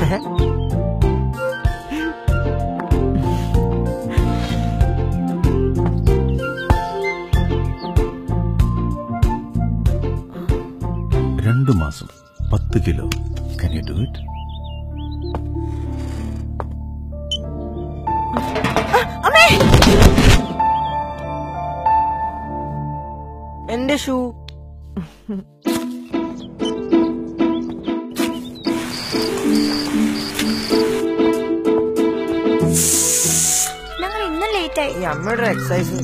രണ്ടു മാസം പത്ത് kilo can you do it എന്റെ ഷൂ ഞങ്ങൾ ഇന്നും ലേറ്റ് ആയി ഈ അമ്മയുടെ എക്സസൈസ്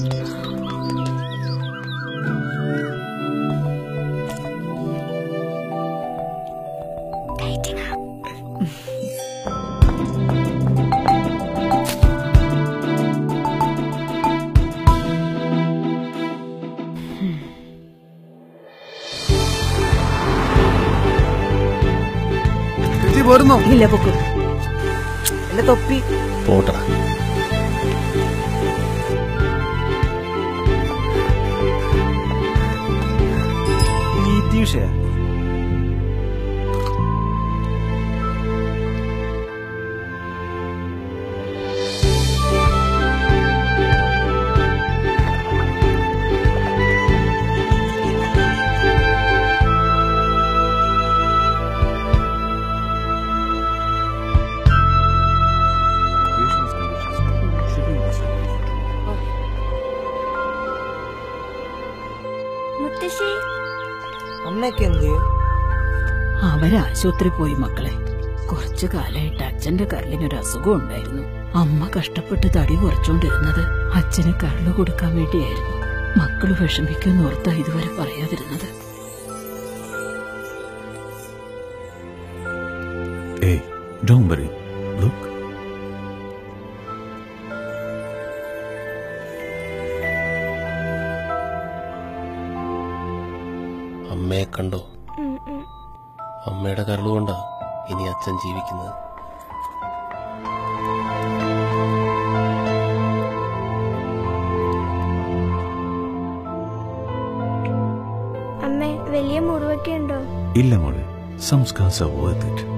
പോരുന്നോ ഇല്ല പൊക്കു എന്റെ തൊപ്പി പോട്ട നീതീഷയാ മുത്തശ്ശി അമ്മയൊക്കെ എന്ത് ചെയ്യും അവര് ആശുപത്രി പോയി മക്കളെ കുറച്ചു കാലമായിട്ട് അച്ഛന്റെ കരളിനൊരു അസുഖം ഉണ്ടായിരുന്നു അമ്മ കഷ്ടപ്പെട്ട് തടി കുറച്ചോണ്ടിരുന്നത് അച്ഛന് കരള് കൊടുക്കാൻ വേണ്ടിയായിരുന്നു മക്കള് വിഷമിക്കുമെന്ന് ഓർത്താ ഇതുവരെ പറയാതിരുന്നത് ഏയ് ഡോണ്ട് വറി ലുക്ക് അമ്മയെ കണ്ടോ ഉം, ഉം. അമ്മയുടെ കരളുകൊണ്ടാ ഇനി അച്ഛൻ ജീവിക്കുന്നത് അമ്മേ വലിയ മുറിവൊക്കെ ഉണ്ടോ ഇല്ല മോളെ സംസ്കാസ് വർത്ത് ഇറ്റ്